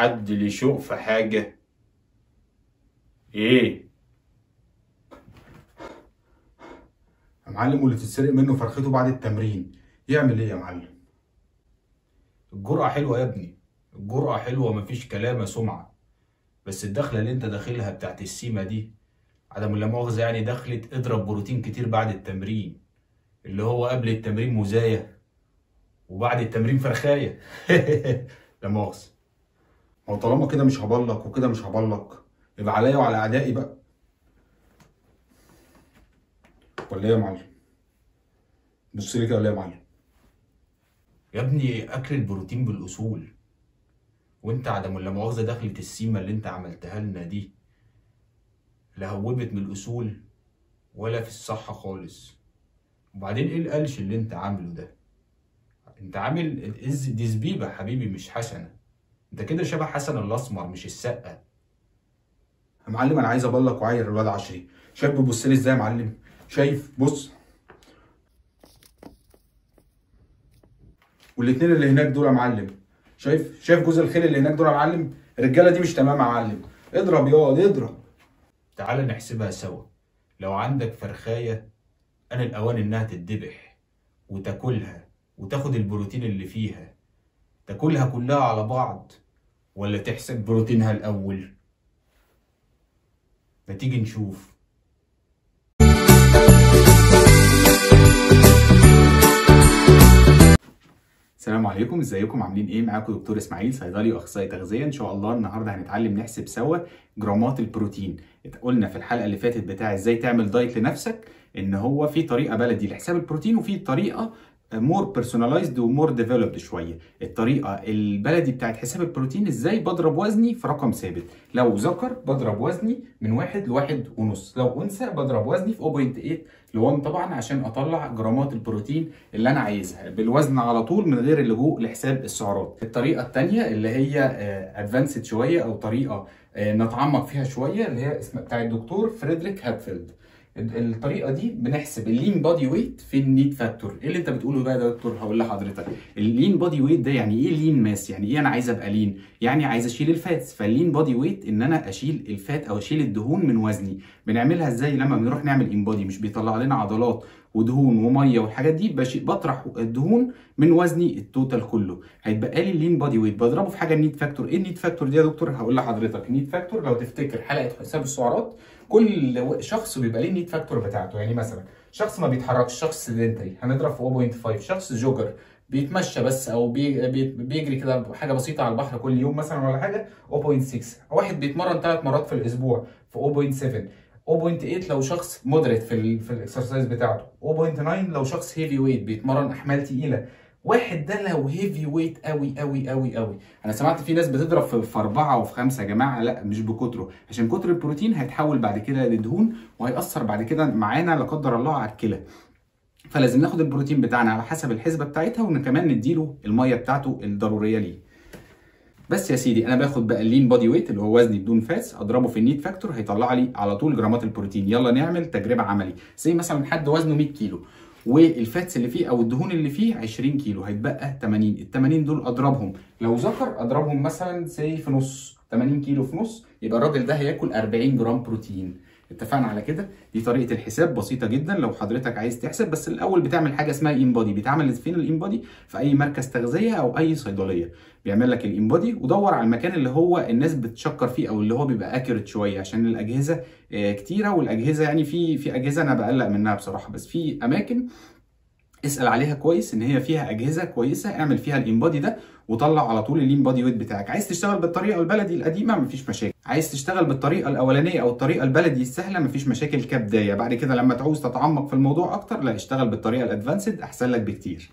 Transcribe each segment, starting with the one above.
حد ليه شوق في حاجة ايه يا معلم واللي تتسرق منه فرخته بعد التمرين يعمل ايه يا معلم الجرأة حلوة يا ابني الجرأة حلوة مفيش كلام يا سمعة بس الدخلة اللي انت داخلها بتاعت السيما دي عدم لا مؤاخذة يعني دخلت اضرب بروتين كتير بعد التمرين اللي هو قبل التمرين مزايا وبعد التمرين فرخاية لا مؤاخذة ما هو طالما كده مش هبلك وكده مش هبلك يبقى عليا وعلى اعدائي بقى ولا ايه يا معلم بص لي كده ولا ايه يا معلم يا ابني اكل البروتين بالاصول وانت عدم لا مؤاخذة دخلة السيما اللي انت عملتها لنا دي لا هوبت من الاصول ولا في الصحة خالص وبعدين ايه القلش اللي انت عامله ده انت عامل إز- دي زبيبة حبيبي مش حسنة انت كده شبه حسن الاسمر مش السقة يا معلم انا عايز ابلك وعاير الواد عشري شايف بيبص لي ازاي يا معلم شايف بص والاتنين اللي هناك دول يا معلم شايف شايف جوز الخيل اللي هناك دول يا معلم الرجاله دي مش تمام يا معلم اضرب ياض اضرب تعال نحسبها سوا لو عندك فرخاية أنا الأوان إنها تتذبح وتاكلها وتاخد البروتين اللي فيها تاكلها كلها على بعض ولا تحسب بروتينها الأول ما تيجي نشوف السلام عليكم ازيكم عاملين ايه معاكم دكتور اسماعيل صيدلي واخصائي تغذيه ان شاء الله النهارده هنتعلم نحسب سوا جرامات البروتين قلنا في الحلقه اللي فاتت بتاع ازاي تعمل دايت لنفسك ان هو في طريقه بلدي لحساب البروتين وفي طريقه مور بيرسوناليزد ومور ديفلوبد شويه الطريقه البلدي بتاعت حساب البروتين ازاي بضرب وزني في رقم ثابت لو ذكر بضرب وزني من واحد لواحد ونص لو انثى بضرب وزني في 0.8 ل 1 طبعا عشان اطلع جرامات البروتين اللي انا عايزها بالوزن على طول من غير اللجوء لحساب السعرات الطريقه الثانيه اللي هي ادفانسد شويه او طريقه آه، نتعمق فيها شويه اللي هي اسمها بتاع الدكتور فريدريك هاتفيلد الطريقه دي بنحسب اللين بادي ويت في النيد فاكتور ايه اللي انت بتقوله بقى ده يا دكتور هقول لحضرتك اللين بادي ويت ده يعني ايه لين ماس يعني ايه انا عايز ابقى لين يعني عايز اشيل الفاتس فاللين بادي ويت ان انا اشيل الفات او اشيل الدهون من وزني بنعملها ازاي لما بنروح نعمل انبادي مش بيطلع لنا عضلات ودهون وميه والحاجات دي بش- بطرح الدهون من وزني التوتال كله هيتبقى لي اللين بادي ويت بضربه في حاجه النيد فاكتور ايه النيد فاكتور دي يا دكتور هقول لحضرتك النيد فاكتور لو تفتكر حلقه حساب السعرات كل و- شخص بيبقى ليه النيد فاكتور بتاعته يعني مثلا شخص ما بيتحركش شخص سيدنتري هنضرب في 0.5 شخص جوجر بيتمشى بس او بي بي بيجري كده حاجه بسيطه على البحر كل يوم مثلا ولا حاجه 0.6 واحد بيتمرن ثلاث مرات في الاسبوع في 0.7 0.8 لو شخص مودريت في ال في الاكسرسايز بتاعته 0.9 لو شخص هيفي ويت بيتمرن احمال تقيله واحد ده لو هيفي ويت قوي قوي قوي قوي انا سمعت في ناس بتضرب في, في اربعه وفي خمسه يا جماعه لا مش بكتره عشان كتر البروتين هيتحول بعد كده لدهون وهيأثر بعد كده معانا لا قدر الله على الكلى فلازم ناخد البروتين بتاعنا على حسب الحسبه بتاعتها وكمان نديله الميه بتاعته الضروريه ليه بس يا سيدي انا باخد بقى اللين بودي ويت اللي هو وزني بدون فاتس اضربه في النيت فاكتور هيطلع لي على طول جرامات البروتين يلا نعمل تجربه عملي زي مثلا حد وزنه 100 كيلو والفاتس اللي فيه او الدهون اللي فيه 20 كيلو هيتبقى 80 ال 80 دول اضربهم لو ذكر اضربهم مثلا زي في نص 80 كيلو في نص يبقى الراجل ده هياكل 40 جرام بروتين اتفقنا على كده دي طريقه الحساب بسيطه جدا لو حضرتك عايز تحسب بس الاول بتعمل حاجه اسمها انبادي بيتعمل فين الانبادي في اي مركز تغذيه او اي صيدليه بيعمل لك الانبادي ودور على المكان اللي هو الناس بتشكر فيه او اللي هو بيبقى اكيوريت شويه عشان الاجهزه آه، كتيره والاجهزه يعني في في اجهزه انا بقلق منها بصراحه بس في اماكن اسال عليها كويس ان هي فيها اجهزه كويسه اعمل فيها الانبادي ده وطلع على طول اللين بادي ويت بتاعك عايز تشتغل بالطريقه البلدي القديمه مفيش مشاكل عايز تشتغل بالطريقه الاولانيه او الطريقه البلدي السهله مفيش مشاكل كبدايه بعد كده لما تعوز تتعمق في الموضوع اكتر لا اشتغل بالطريقه الادفانسد احسن لك بكتير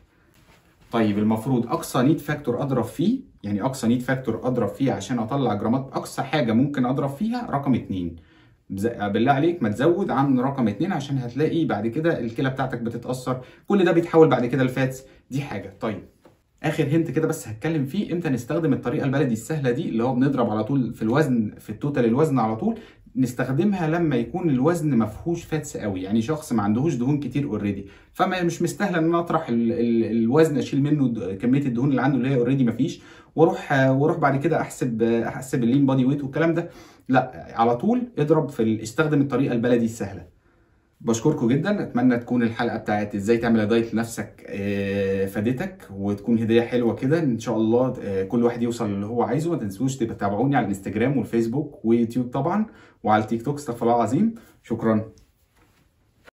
طيب المفروض اقصى نيد فاكتور اضرب فيه يعني اقصى نيد فاكتور اضرب فيه عشان اطلع جرامات اقصى حاجه ممكن اضرب فيها رقم اتنين بز- بالله عليك ما تزود عن رقم اتنين عشان هتلاقي بعد كده الكلى بتاعتك بتتاثر كل ده بيتحول بعد كده لفاتس دي حاجه طيب اخر هنت كده بس هتكلم فيه امتى نستخدم الطريقه البلدي السهله دي اللي هو بنضرب على طول في الوزن في التوتال الوزن على طول نستخدمها لما يكون الوزن ما فيهوش فاتس قوي يعني شخص ما عندهوش دهون كتير اوريدي فما مش مستاهله ان انا اطرح ال ال الوزن اشيل منه د- كميه الدهون اللي عنده اللي هي اوريدي ما فيش واروح واروح بعد كده احسب احسب اللين بادي ويت والكلام ده لا على طول اضرب في ال- استخدم الطريقه البلدي السهله بشكركم جدا اتمنى تكون الحلقه بتاعت ازاي تعمل دايت لنفسك آه، فادتك وتكون هديه حلوه كده ان شاء الله آه، كل واحد يوصل اللي هو عايزه ما تنسوش تبقى تتابعوني على الانستجرام والفيسبوك ويوتيوب طبعا وعلى التيك توك استغفر الله العظيم شكرا